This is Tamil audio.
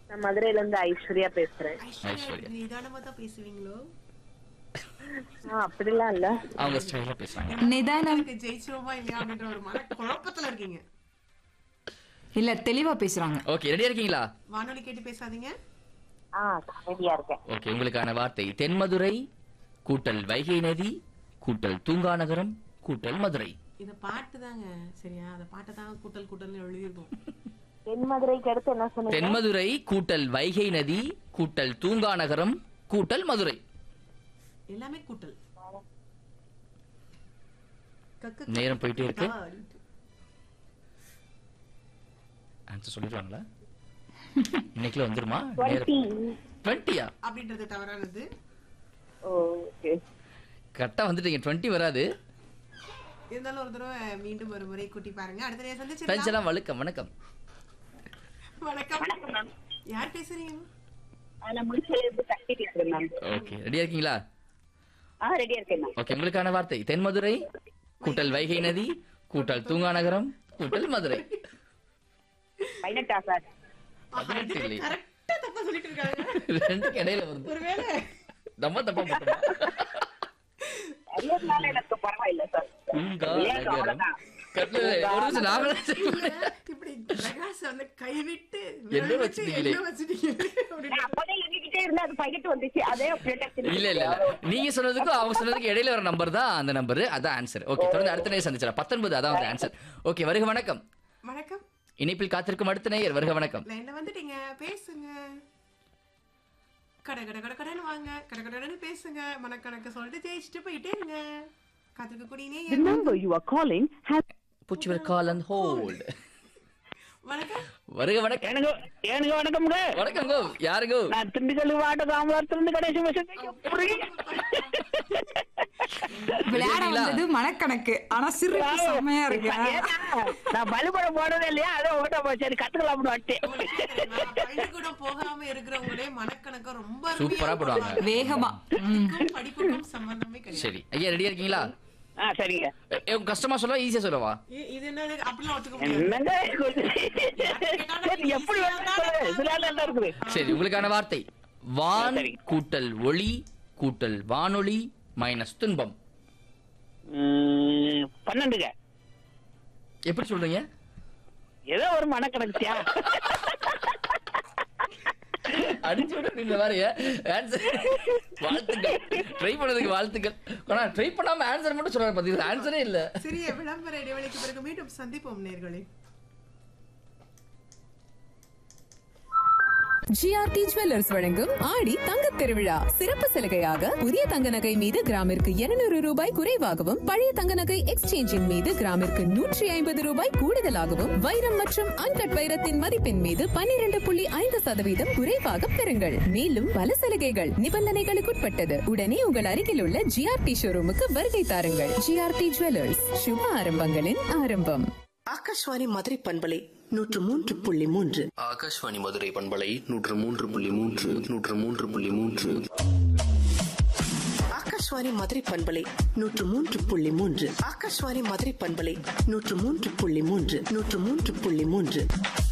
நான் மதுரையில இருந்து ஐஸ்வர்யா பேசுறேன் ஐஸ்வர்யா ஐஸ்வர்யா. நிதானமா தான் பேசுவீங்களோ ஆ, அப்படிலாம் இல்ல அவங்க ஸ்டைலா பேசுறாங்க நிதானம் எனக்கு ஜெயிச்சிருவோமா இல்லையா அப்படின்ற ஒரு மன குழப்பத்துல இருக்கீங்க இல்ல தெளிவா பேசுறாங்க ஓகே ரெடியா இருக்கீங்களா வானொலி கேட்டு பேசாதீங்க ஆ ரெடியா இருக்கேன் ஓகே உங்களுக்கான வார்த்தை தென்மதுரை கூட்டல் வைகை நதி கூட்டல் தூங்கா நகரம் கூட்டல் மதுரை இத பாட்டு தாங்க சரியா அந்த பாட்டை தான் கூட்டல் கூட்டல்னு எழுதியிருக்கோம் தென்மதுரைக்கு அடுத்து என்ன சொன்னீங்க தென்மதுரை கூட்டல் வைகை நதி கூட்டல் தூங்கா நகரம் கூட்டல் மதுரை எல்லாமே கூட்டல் கக்கு நேரம் போயிட்டே இருக்கு கா. ஆன்சர் சொல்லிடுவாங்களா இன்னைக்குள்ள வந்துருமா நேரம் டுவெண்ட்டி டுவெண்ட்டியா அப்படின்றது தவறானது ஓகே கரெக்டா வந்துட்டீங்க டுவெண்ட்டி வராது இருந்தாலும் ஒரு தடவை மீண்டும் ஒரு முறை கூட்டி பாருங்க அடுத்த நேரம் சந்திச்சு ஃப்ரெண்ட்ஸ் வணக்கம் வணக்கம் வணக்கம் யார் பேசுறீங்க நான் முடிச்சதுல இருந்து தட்டி பேசுறேன் மேம் ஓகே ரெடியா இருக்கீங்களா ஆ ரெடியா இருக்கேன் மேம் ஓகே உங்களுக்கான வார்த்தை தென்மதுரை கூட்டல் வைகை நதி கூட்டல் தூங்கா நகரம் கூட்டல் மதுரை பதினெட்டா சார் பதினெட்டு இல்லை கரெக்டா தப்பா சொல்லிட்டு இருக்காங்க ரெண்டுக்கு இடையில வருது ஒருவேளை நம்ம தப்பா போட்டோமா அரியர்னால எனக்கு பரவாயில்ல சார் தூங்கா இல்லையா, நகரம் அவ்வளவுதான். கட்ல ஒரு நிமிஷம் நாங்களே இல்ல, இப்படி பிரகாஷ் வந்து கைவிட்டு என்ன விரல் வச்சு வச்சுட்டீங்களே? என்ன வச்சுட்டீங்களே அப்படின்னு நான் அப்போதே எண்ணிக்கிட்டே இருந்தா அது பதினெட்டு வந்துச்சு அதே அப்படியே டக்குனு இல்ல இல்ல இல்ல நீங்க சொன்னதுக்கும் அவங்க சொன்னதுக்கு இடையில வர நம்பர் தான் அந்த நம்பர் அதான் ஆன்சர் ஓகே தொடர்ந்து அடுத்த நேரம் சந்திச்சலாம் பத்தொன்பது அதான் அந்த ஆன்சர் ஓகே வருக வணக்கம் வணக்கம் இணைப்பில் காத்திருக்கும் அடுத்த நேயர் வருக வணக்கம் லைன்ல வந்துட்டீங்க பேசுங்க கட கட கட கடன்னு வாங்க கட கடன்னு பேசுங்க மனக்கணக்கு சொல்லிட்டு ஜெயிச்சுட்டு போயிட்டே இருங்க காத்திருக்க கூடிய number you are calling has put your call and hold வணக்கம் வருக வணக்கம் எனக்கு எனக்கு வணக்கம்ங்க வணக்கம் கோ யாருங்க நான் திண்டுக்கல் மாவட்ட காமலாத்துல இருந்து கடைசி வருஷம் விளையாட இருக்கீங்களா? வந்தது மனக்கணக்கு ஆனா சிரிப்பு செம்மையா இருக்கு நான் பள்ளிக்கூட போனதே இல்லையா அதோ ஓட்ட போய் சரி கத்துக்கலாம்னு வந்துட்டேன் பள்ளிக்கூடம் போகாம இருக்கிறவங்களே மனக்கணக்கம் ரொம்ப சூப்பரா அருமையா போடுவாங்க. போடுவாங்க. வேகமா ம். இதுக்கும் படிப்புக்கும் சம்பந்தமே கிடையாது சரி ஐயா ரெடியா இருக்கீங்களா ஆ சரிங்க எ- எ- கஷ்டமா சொல்லவா ஈஸியா சொல்லவா இ- இது என்னது அப்படிலாம் ஒத்துக்க முடியாது என்னங்க கொஞ்சம் சரி, எப்படி வேணாலும் சொல்லு. இதுல என்ன இருக்குது சரி உங்களுக்கான வார்த்தை வான் சரி. கூட்டல் ஒளி கூட்டல் வானொலி மைனஸ் துன்பம் ம், பன்னெண்டுங்க எப்படி சொல்றீங்க ஏதோ ஒரு மனக்கணக்குச்சியா அடிச்சு விட்டு இந்த மாதிரி ஆன்சர் வாழ்த்துக்கள் ட்ரை பண்ணதுக்கு வாழ்த்துக்கள் ஆனா ட்ரை பண்ணாம ஆன்சர் மட்டும் சொல்றாரு பாத்தீங்களா ஆன்சரே இல்ல சிறிய விளம்பர இடைவெளிக்கு பிறகு மீண்டும் சந்திப்போம் நேர்களே ஜிஆர்டி ஜுவல்லர்ஸ் வழங்கும் ஆடி தங்கத் திருவிழா சிறப்பு சலுகையாக புதிய தங்க நகை மீது கிராமிற்கு 200 ரூபாய் குறைவாகவும் பழைய தங்க நகை எக்ஸ்சேஞ்சின் மீது கிராமிற்கு நூற்றி ஐம்பது ரூபாய் கூடுதலாகவும் வைரம் மற்றும் அன்கட் வைரத்தின் மதிப்பின் மீது 12.5% புள்ளி ஐந்து சதவீதம் குறைவாக பெறுங்கள் மேலும் பல சலுகைகள் நிபந்தனைகளுக்குட்பட்டது உடனே உங்கள் அருகில் உள்ள ஜிஆர்டி ஷோரூமுக்கு வருகை தாருங்கள் ஜிஆர்டி ஜுவல்லர்ஸ் சுப ஆரம்பங்களின் ஆரம்பம் ஆகாஷ்வாணி மதுரை பண்பலை நூற்று மூன்று புள்ளி மூன்று ஆகாஷ்வாணி மதுரை பண்பலை நூற்று மூன்று புள்ளி மூன்று நூற்று மூன்று புள்ளி மூன்று ஆகாஷ்வாணி மதுரை பண்பலை நூற்று மூன்று புள்ளி மூன்று ஆகாஷ்வாணி மதுரை பண்பலை நூற்று மூன்று புள்ளி மூன்று நூற்று மூன்று புள்ளி மூன்று